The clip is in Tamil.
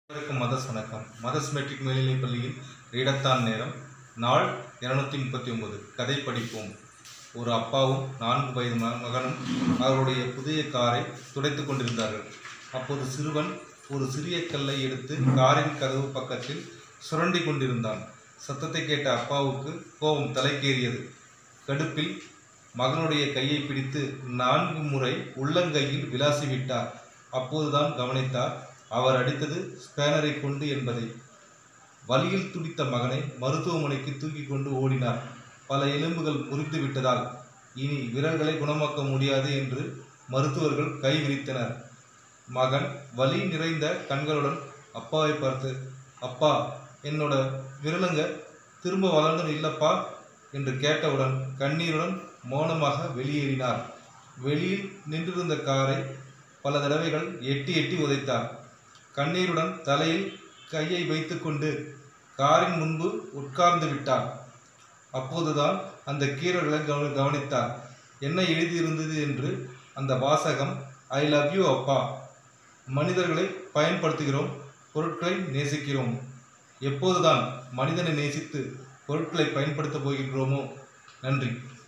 அனைவருக்கும் மதஸ் வணக்கம் மதஸ் மெட்ரிக் மேல்நிலைப் பள்ளியில் ரீடத்தான் நேரம் நாள் இருநூத்தி முப்பத்தி ஒன்பது கதை படிப்போம் ஒரு அப்பாவும் நான்கு வயது ம- மகனும் அவருடைய புதிய காரை துடைத்துக் கொண்டிருந்தார்கள் அப்போது சிறுவன் ஒரு சிறிய கல்லை எடுத்து காரின் கதவு பக்கத்தில் சுரண்டி கொண்டிருந்தான் சத்தத்தை கேட்ட அப்பாவுக்கு கோபம் தலைக்கேறியது கடுப்பில் மகனுடைய கையை பிடித்து நான்கு முறை உள்ளங்கையில் விளாசி விட்டார் அப்போதுதான் கவனித்தார் அவர் அடித்தது ஸ்பேனரை கொண்டு என்பதை வலியில் துடித்த மகனை மருத்துவமனைக்கு தூக்கி கொண்டு ஓடினார் பல எலும்புகள் முறிந்து விட்டதால் இனி விரல்களை குணமாக்க முடியாது என்று மருத்துவர்கள் கை விரித்தனர் மகன் வலி நிறைந்த கண்களுடன் அப்பாவை பார்த்து அப்பா என்னோட விரலுங்க திரும்ப வளர்ந்து இல்லப்பா என்று கேட்டவுடன் கண்ணீருடன் மௌனமாக வெளியேறினார் வெளியில் நின்றிருந்த காரை பல தடவைகள் எட்டி எட்டி உதைத்தார் கண்ணீருடன் தலையில் கையை வைத்துக்கொண்டு காரின் முன்பு உட்கார்ந்து விட்டார் அப்போதுதான் அந்த கீரர்களை கவனி கவனித்தார் என்ன எழுதியிருந்தது என்று அந்த வாசகம் ஐ லவ் யூ அப்பா மனிதர்களை பயன்படுத்துகிறோம் பொருட்களை நேசிக்கிறோம் எப்போதுதான் மனிதனை நேசித்து பொருட்களை பயன்படுத்தப் போகின்றோமோ நன்றி